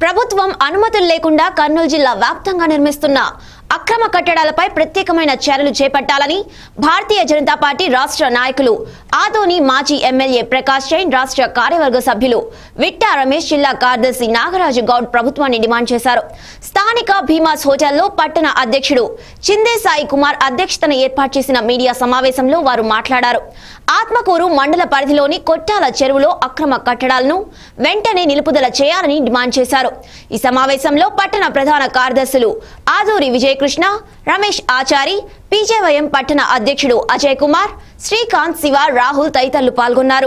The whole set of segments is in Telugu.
ప్రభుత్వం అనుమతులు లేకుండా కర్నూలు జిల్లా వ్యాప్తంగా నిర్మిస్తున్న అక్రమ కట్టడాలపై ప్రత్యేకమైన చర్యలు చేపట్టాలని భారతీయ జనతా పార్టీ రాష్ట్ర నాయకులు ఆదోని మాజీ ఎమ్మెల్యే ప్రకాష్ జైన్ రాష్ట్ర కార్యవర్గ సభ్యులు విట్టా రమేష్ జిల్లా కార్యదర్శి నాగరాజు గౌడ్ ప్రభుత్వాన్ని డిమాండ్ చేశారు స్థానిక భీమాస్ హోటల్లో పట్టణ అధ్యక్షుడు చిందే సాయి కుమార్ అధ్యక్షతన ఏర్పాటు చేసిన మీడియా సమావేశంలో వారు మాట్లాడారు ఆత్మకూరు మండల పరిధిలోని కొట్టాల చెరువులో అక్రమ కట్టడాలను వెంటనే నిలుపుదల చేయాలని డిమాండ్ చేశారు ఈ సమావేశంలో పట్టణ ప్రధాన కార్యదర్శులు ఆదూరి విజయకృష్ణ రమేష్ ఆచారి పీజేవైఎం పట్టణ అధ్యక్షుడు అజయ్ కుమార్ శ్రీకాంత్ శివ రాహుల్ తదితరులు పాల్గొన్నారు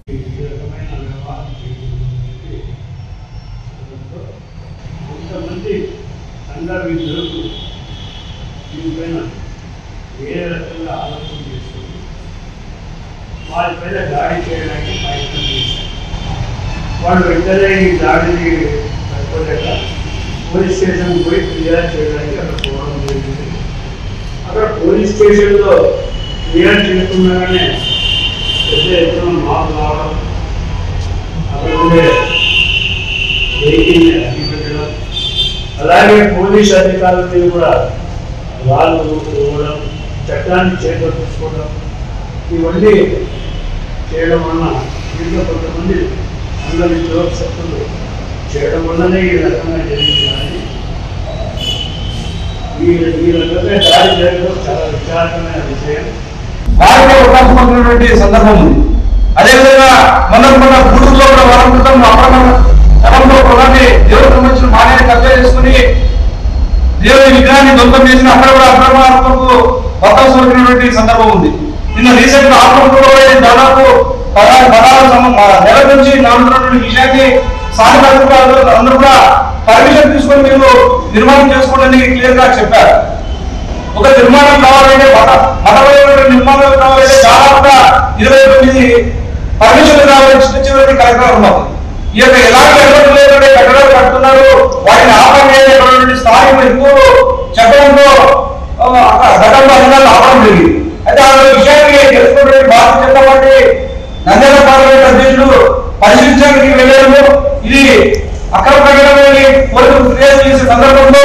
కొంతమంది సంఘ విధులకు దీనిపైన ఏ రకంగా ఆలోచన చేసుకుని వారిపైన దాడి చేయడానికి ప్రయత్నం చేశారు వాళ్ళు వెంటనే ఈ దాడిని తట్టుకోలేక పోలీస్ స్టేషన్ పోయి ఫిర్యాదు చేయడానికి అక్కడ పోవడం జరిగింది అక్కడ పోలీస్ స్టేషన్లో ఫిర్యాదు చేసుకున్నాగానే పెద్ద ఎత్తున మాకు రావడం అక్కడ ఉండే వెహికల్ని అడ్డుపెట్టడం అలాగే పోలీస్ అధికారుల మీద కూడా వాళ్ళు ఇవ్వడం చట్టాన్ని చేపట్టుకోవడం ఇవన్నీ చేయడం వలన దీంట్లో కొంతమంది అందరి శక్తులు చేయడం వల్లనే ఈ రకంగా జరిగింది కానీ ఈ ఈ రకంగా దాడి జరగడం చాలా విచారకరమైన విషయం వారిలో ఉపాసమైనటువంటి సందర్భం ఉంది అదేవిధంగా మొన్న మొన్న గూడూరులో కూడా వారం క్రితం అక్రమ స్థలంలో ఒకటి దేవుడికి సంబంధించిన మాన్యాన్ని కబ్జా చేసుకుని దేవుడి విగ్రహాన్ని దొంగం చేసిన అక్కడ కూడా అక్రమాత్మకు మొత్తం సోకినటువంటి సందర్భం ఉంది నిన్న రీసెంట్ గా ఆత్మకూరులో దాదాపు పదహారు పదహారు సం- ఆ నెల నుంచి నడుస్తున్నటువంటి విషయాన్ని స్థానిక అధికారులు అందరూ కూడా పర్మిషన్ తీసుకొని మీరు నిర్మాణం చేసుకోవడానికి క్లియర్ గా చెప్పారు ఒక నిర్మాణం కావాలంటే మత మతపరమైన నిర్మాణం కావాలంటే దాదాపుగా ఇరవై తొమ్మిది పర్మిషన్లు కావాలని చిన్న చివరి కలెక్టర్ ఉన్నాం ఈ యొక్క ఎలాంటి అనుమతి లేకుండా కట్టడాలు కడుతున్నారు వాటిని ఆపేటువంటి స్థాయి ఎక్కువ చెప్పడంతో ఆ, అక్కడ గతంలో అధికారులు ఆపడం జరిగింది అయితే ఆ విషయాన్ని తెలుసుకున్నటువంటి భారతీయ జనతా పార్టీ నంద్యాల పార్లమెంట్ అధ్యక్షుడు పరిశీలించడానికి వెళ్ళారు ఇది అక్రమ కట్టడమని కోర్టుకు ఫిర్యాదు చేసే సందర్భంలో